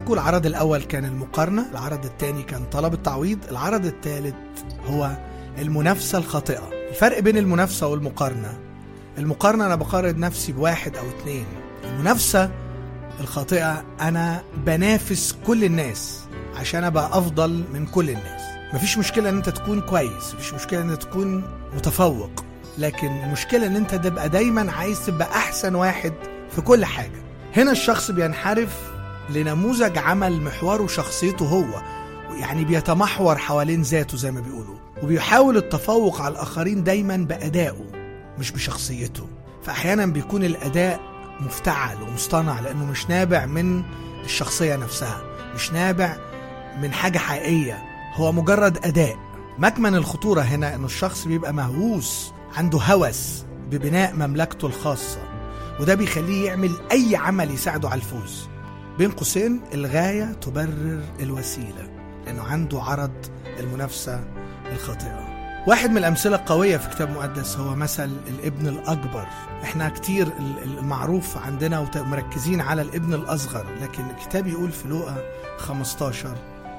العرض الأول كان المقارنة العرض الثاني كان طلب التعويض العرض الثالث هو المنافسة الخاطئة الفرق بين المنافسة والمقارنة المقارنة أنا بقارن نفسي بواحد أو اتنين المنافسة الخاطئة أنا بنافس كل الناس عشان أبقى أفضل من كل الناس مفيش مشكلة إن أنت تكون كويس مفيش مشكلة إن أنت تكون متفوق لكن المشكلة إن أنت تبقى دايما عايز تبقى أحسن واحد في كل حاجة هنا الشخص بينحرف لنموذج عمل محوره شخصيته هو يعني بيتمحور حوالين ذاته زي ما بيقولوا وبيحاول التفوق على الآخرين دايما بأدائه مش بشخصيته فأحيانا بيكون الأداء مفتعل ومصطنع لأنه مش نابع من الشخصية نفسها مش نابع من حاجة حقيقية هو مجرد أداء مكمن الخطورة هنا أنه الشخص بيبقى مهووس عنده هوس ببناء مملكته الخاصة وده بيخليه يعمل أي عمل يساعده على الفوز بين قوسين الغاية تبرر الوسيلة لأنه عنده عرض المنافسة الخاطئة واحد من الأمثلة القوية في كتاب مقدس هو مثل الابن الأكبر احنا كتير المعروف عندنا ومركزين على الابن الأصغر لكن الكتاب يقول في لوقا 15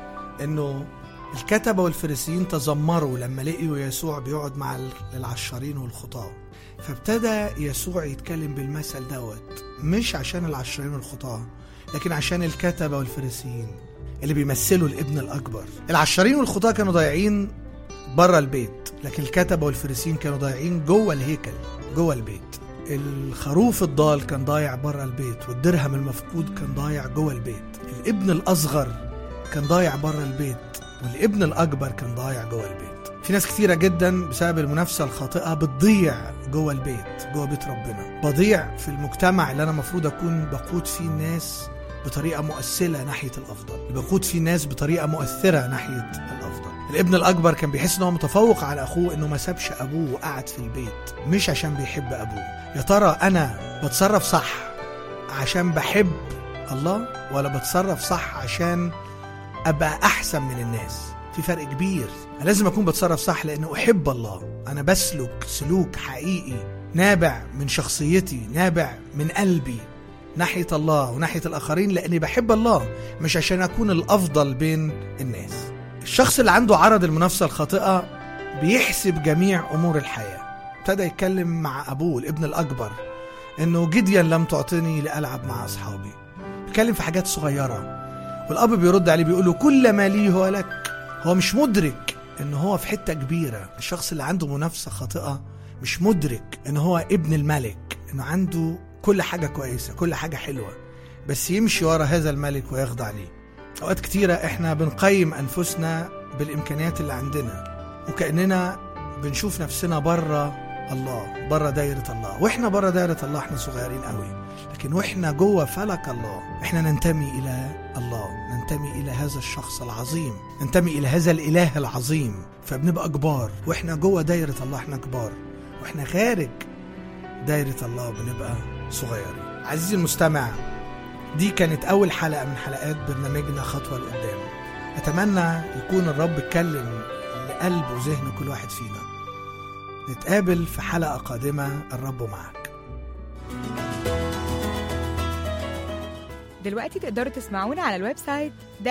انه الكتبة والفريسيين تذمروا لما لقيوا يسوع بيقعد مع العشارين والخطاة فابتدى يسوع يتكلم بالمثل دوت مش عشان العشارين والخطاة لكن عشان الكتبة والفريسيين اللي بيمثلوا الابن الأكبر العشارين والخطاة كانوا ضايعين بره البيت لكن الكتبة والفريسيين كانوا ضايعين جوه الهيكل جوه البيت الخروف الضال كان ضايع بره البيت والدرهم المفقود كان ضايع جوه البيت الابن الأصغر كان ضايع بره البيت والابن الأكبر كان ضايع جوه البيت في ناس كثيرة جدا بسبب المنافسة الخاطئة بتضيع جوه البيت جوه بيت ربنا بضيع في المجتمع اللي أنا المفروض أكون بقود فيه الناس بطريقة مؤثرة ناحية الأفضل بقود فيه الناس بطريقة مؤثرة ناحية الأفضل الابن الأكبر كان بيحس إن هو متفوق على أخوه إنه ما سابش أبوه وقعد في البيت مش عشان بيحب أبوه يا ترى أنا بتصرف صح عشان بحب الله ولا بتصرف صح عشان أبقى أحسن من الناس في فرق كبير أنا لازم أكون بتصرف صح لأنه أحب الله أنا بسلك سلوك حقيقي نابع من شخصيتي نابع من قلبي ناحية الله وناحية الآخرين لأني بحب الله مش عشان أكون الأفضل بين الناس الشخص اللي عنده عرض المنافسة الخاطئة بيحسب جميع أمور الحياة ابتدى يتكلم مع أبوه الابن الأكبر إنه جديا لم تعطني لألعب مع أصحابي بيتكلم في حاجات صغيرة والأب بيرد عليه بيقول له كل ما لي هو لك هو مش مدرك إن هو في حتة كبيرة الشخص اللي عنده منافسة خاطئة مش مدرك إن هو ابن الملك إنه عنده كل حاجة كويسة كل حاجة حلوة بس يمشي ورا هذا الملك ويخضع ليه أوقات كتيرة إحنا بنقيم أنفسنا بالإمكانيات اللي عندنا وكأننا بنشوف نفسنا بره الله بره دايرة الله وإحنا بره دايرة الله إحنا صغيرين قوي لكن وإحنا جوه فلك الله إحنا ننتمي إلى الله ننتمي إلى هذا الشخص العظيم ننتمي إلى هذا الإله العظيم فبنبقى كبار وإحنا جوه دايرة الله إحنا كبار وإحنا خارج دايرة الله بنبقى صغيرين عزيزي المستمع دي كانت أول حلقة من حلقات برنامجنا خطوة لقدام أتمنى يكون الرب اتكلم لقلب وذهن كل واحد فينا نتقابل في حلقة قادمة الرب معك دلوقتي تقدروا تسمعونا على الويب سايت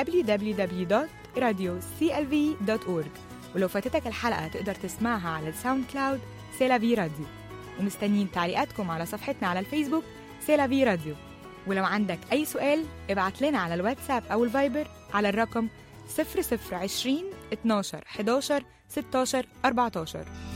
www.radioclv.org ولو فاتتك الحلقة تقدر تسمعها على الساوند كلاود سيلافي راديو ومستنيين تعليقاتكم على صفحتنا على الفيسبوك سيلافي راديو ولو عندك أي سؤال ابعت لنا على الواتساب أو الفايبر على الرقم 0020 12 11 16 14